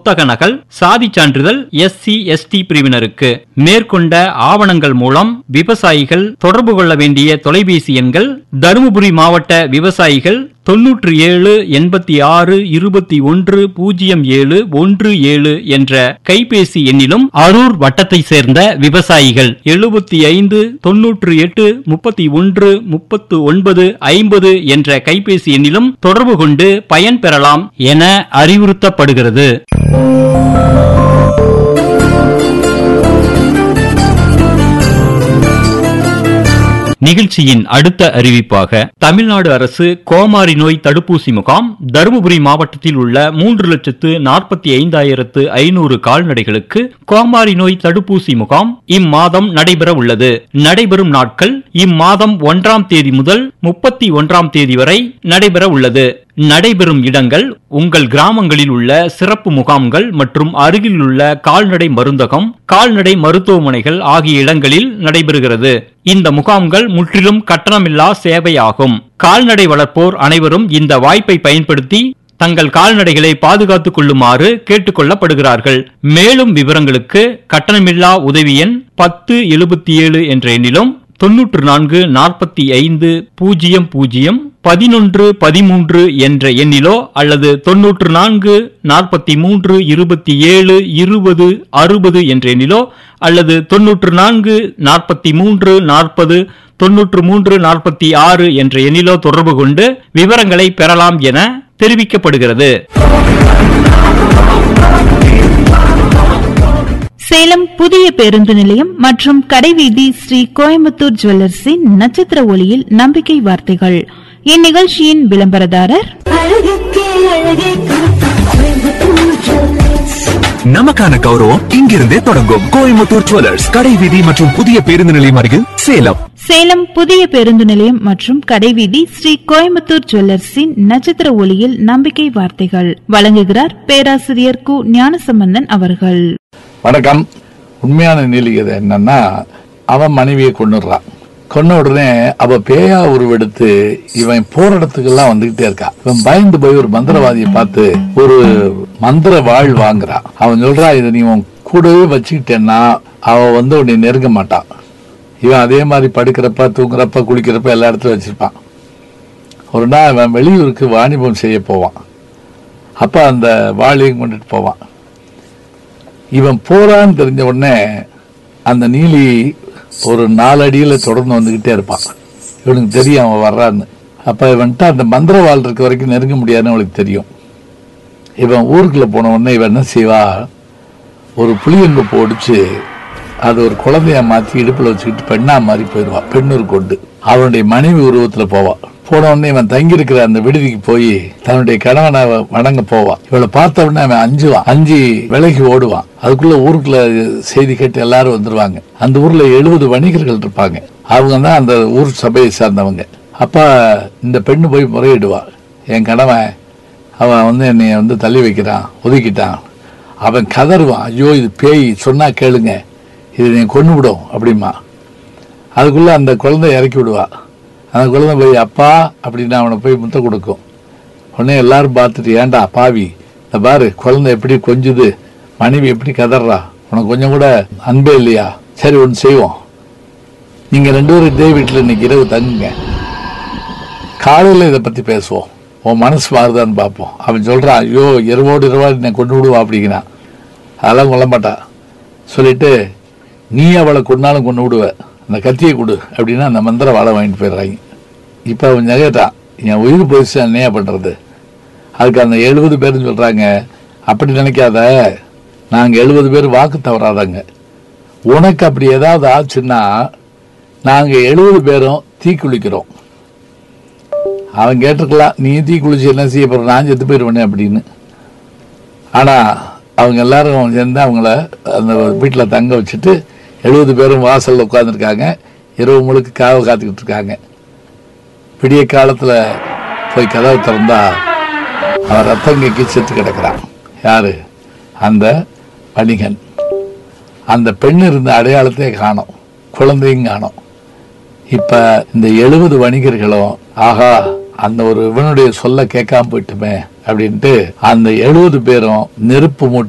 புத்தக நகல் சாதி சான்றிதழ் எஸ்சி எஸ்டி பிரிவினருக்கு மேற்கொண்ட ஆவணங்கள் மூலம் விவசாயிகள் தொடர்பு கொள்ள வேண்டிய தொலைபேசி எண்கள் தருமபுரி மாவட்ட விவசாயிகள் தொன்னூற்று ஏழு எண்பத்தி ஆறு இருபத்தி ஒன்று பூஜ்ஜியம் ஏழு ஒன்று ஏழு என்ற கைபேசி எண்ணிலும் அரூர் வட்டத்தை சேர்ந்த விவசாயிகள் எழுபத்தி ஐந்து தொன்னூற்று எட்டு முப்பத்தி ஒன்று முப்பத்து ஒன்பது ஐம்பது என்ற கைபேசி எண்ணிலும் தொடர்பு கொண்டு பயன்பெறலாம் என அறிவுறுத்தப்படுகிறது நிகழ்ச்சியின் அடுத்த அறிவிப்பாக தமிழ்நாடு அரசு கோமாரி நோய் தடுப்பூசி முகாம் தருமபுரி மாவட்டத்தில் உள்ள மூன்று லட்சத்து நாற்பத்தி ஐந்தாயிரத்து ஐநூறு கால்நடைகளுக்கு கோமாரி நோய் தடுப்பூசி முகாம் இம்மாதம் நடைபெற உள்ளது நடைபெறும் நாட்கள் இம்மாதம் ஒன்றாம் தேதி முதல் முப்பத்தி ஒன்றாம் தேதி வரை நடைபெற உள்ளது நடைபெறும் இடங்கள் உங்கள் கிராமங்களில் உள்ள சிறப்பு முகாம்கள் மற்றும் அருகில் உள்ள கால்நடை மருந்தகம் கால்நடை மருத்துவமனைகள் ஆகிய இடங்களில் நடைபெறுகிறது இந்த முகாம்கள் முற்றிலும் கட்டணமில்லா சேவையாகும் கால்நடை வளர்ப்போர் அனைவரும் இந்த வாய்ப்பை பயன்படுத்தி தங்கள் கால்நடைகளை பாதுகாத்துக் கொள்ளுமாறு கேட்டுக் கொள்ளப்படுகிறார்கள் மேலும் விவரங்களுக்கு கட்டணமில்லா உதவி எண் பத்து எழுபத்தி ஏழு என்ற எண்ணிலும் தொன்னூற்று நான்கு நாற்பத்தி ஐந்து பூஜ்ஜியம் பூஜ்ஜியம் பதினொன்று பதிமூன்று என்ற எண்ணிலோ அல்லது தொன்னூற்று நான்கு நாற்பத்தி மூன்று இருபத்தி ஏழு இருபது அறுபது என்ற எண்ணிலோ அல்லது தொன்னூற்று நான்கு நாற்பத்தி மூன்று நாற்பது தொன்னூற்று மூன்று நாற்பத்தி ஆறு என்ற எண்ணிலோ தொடர்பு கொண்டு விவரங்களை பெறலாம் என தெரிவிக்கப்படுகிறது சேலம் புதிய பேருந்து நிலையம் மற்றும் கடைவீதி ஸ்ரீ கோயம்புத்தூர் ஜுவல்லர்ஸின் நட்சத்திர ஒளியில் நம்பிக்கை வார்த்தைகள் இந்நிகழ்ச்சியின் விளம்பரதாரர் அழகுக்கே அழகே கோயம்புத்தூர் ஜுவல்லர்ஸ் நமக்கான கௌரவம் இங்கிருந்தே தொடங்கும் கோயம்புத்தூர் ஜுவல்லர்ஸ் கடை வீதி மற்றும் புதிய பேருந்து நிலையம் அருகில் சேலம் சேலம் புதிய பேருந்து நிலையம் மற்றும் கடைவீதி ஸ்ரீ கோயம்புத்தூர் ஜுவல்லர்ஸின் நட்சத்திர ஒளியில் நம்பிக்கை வார்த்தைகள் வழங்குகிறார் பேராசிரியர் கு ஞானசம்பந்தன் அவர்கள் வணக்கம் உண்மையான நீலிகதை என்னன்னா அவன் மனைவியை கொன்னுடுறான் கொன்ன உடனே அவ பேயா உருவெடுத்து இவன் போற இடத்துக்கெல்லாம் வந்துகிட்டே இருக்கான் இவன் பயந்து போய் ஒரு மந்திரவாதியை பார்த்து ஒரு மந்திர வாழ் வாங்குறான் அவன் சொல்றான் இதை நீ உன் கூடவே வச்சுக்கிட்டேன்னா அவ வந்து உன்னை நெருங்க மாட்டான் இவன் அதே மாதிரி படுக்கிறப்ப தூங்குறப்ப குளிக்கிறப்ப எல்லா இடத்துலயும் வச்சிருப்பான் ஒரு நாள் இவன் வெளியூருக்கு வாணிபம் செய்ய போவான் அப்ப அந்த வாளையும் கொண்டுட்டு போவான் இவன் போறான்னு தெரிஞ்ச உடனே அந்த நீலி ஒரு நாலு அடியில தொடர்ந்து வந்துகிட்டே இருப்பான் இவனுக்கு தெரியும் அவன் வர்றான்னு அப்ப இவன்ட்டு அந்த மந்திரவாள் இருக்க வரைக்கும் நெருங்க முடியாதுன்னு அவளுக்கு தெரியும் இவன் ஊருக்குள்ள போன உடனே இவன் என்ன செய்வா ஒரு புளியங்க பொடிச்சு அது ஒரு குழந்தைய மாத்தி இடுப்புல வச்சுக்கிட்டு பெண்ணா மாதிரி போயிடுவா பெண்ணூர் கொண்டு அவனுடைய மனைவி உருவத்துல போவா போன உடனே இவன் தங்கி இருக்கிற அந்த விடுதிக்கு போய் தன்னுடைய கணவனை அவ வணங்க போவான் இவளை பார்த்த உடனே அவன் அஞ்சுவான் அஞ்சு விலகி ஓடுவான் அதுக்குள்ள ஊருக்குள்ள செய்தி கேட்டு எல்லாரும் வந்துருவாங்க அந்த ஊர்ல எழுபது வணிகர்கள் இருப்பாங்க அவங்க தான் அந்த ஊர் சபையை சார்ந்தவங்க அப்ப இந்த பெண்ணு போய் முறையிடுவா என் கணவன் அவன் வந்து என்னை வந்து தள்ளி வைக்கிறான் ஒதுக்கிட்டான் அவன் கதறுவான் ஐயோ இது பேய் சொன்னா கேளுங்க இது நீ கொண்டு விடும் அப்படிமா அதுக்குள்ள அந்த குழந்தை இறக்கி விடுவா அந்த குழந்தை போய் அப்பா அப்படின்னு அவனை போய் முத்த கொடுக்கும் உடனே எல்லாரும் பார்த்துட்டு ஏன்டா பாவி இந்த பாரு குழந்தை எப்படி கொஞ்சுது மனைவி எப்படி கதறா உனக்கு கொஞ்சம் கூட அன்பே இல்லையா சரி ஒன்று செய்வோம் நீங்க ரெண்டு பேரும் இதே வீட்டில் இன்னைக்கு இரவு தங்குங்க காலையில் இதை பற்றி பேசுவோம் உன் மனசு மாறுதான்னு பார்ப்போம் அவன் சொல்கிறான் ஐயோ இரவோடு இரவா என்னை கொண்டு விடுவா அப்படிங்கிறான் அதெல்லாம் கொல்ல மாட்டா சொல்லிட்டு நீ அவளை கொண்டாலும் கொண்டு விடுவ அந்த கத்தியை கொடு அப்படின்னா அந்த மந்திர வாழை வாங்கிட்டு போயிடுறாங்க இப்போ அவன் கேட்டான் என் உயிர் போயிடுச்சு என்னையா பண்ணுறது அதுக்கு அந்த எழுபது பேரும் சொல்கிறாங்க அப்படி நினைக்காத நாங்கள் எழுபது பேர் வாக்கு தவறாதாங்க உனக்கு அப்படி ஏதாவது ஆச்சுன்னா நாங்கள் எழுபது பேரும் தீக்குளிக்கிறோம் அவன் கேட்டிருக்கலாம் நீ தீ குளிச்சு என்ன செய்ய போற நான் செத்து போயிடுவேனே அப்படின்னு ஆனா அவங்க எல்லாரும் சேர்ந்து அவங்கள அந்த வீட்டில் தங்க வச்சுட்டு எழுபது பேரும் வாசல்ல உட்காந்துருக்காங்க இரவு முழுக்க காவை காத்துக்கிட்டு இருக்காங்க விடிய காலத்துல போய் கதவை திறந்தா அவன் ரத்தங்கைக்கு செத்து கிடக்கிறான் யாரு அந்த வணிகன் அந்த பெண் இருந்த அடையாளத்தை காணோம் குழந்தையும் காணோம் இப்ப இந்த எழுபது வணிகர்களும் ஆகா அந்த ஒரு இவனுடைய சொல்ல கேட்காம போயிட்டுமே அப்படின்ட்டு அந்த எழுபது பேரும் நெருப்பு மூட்டி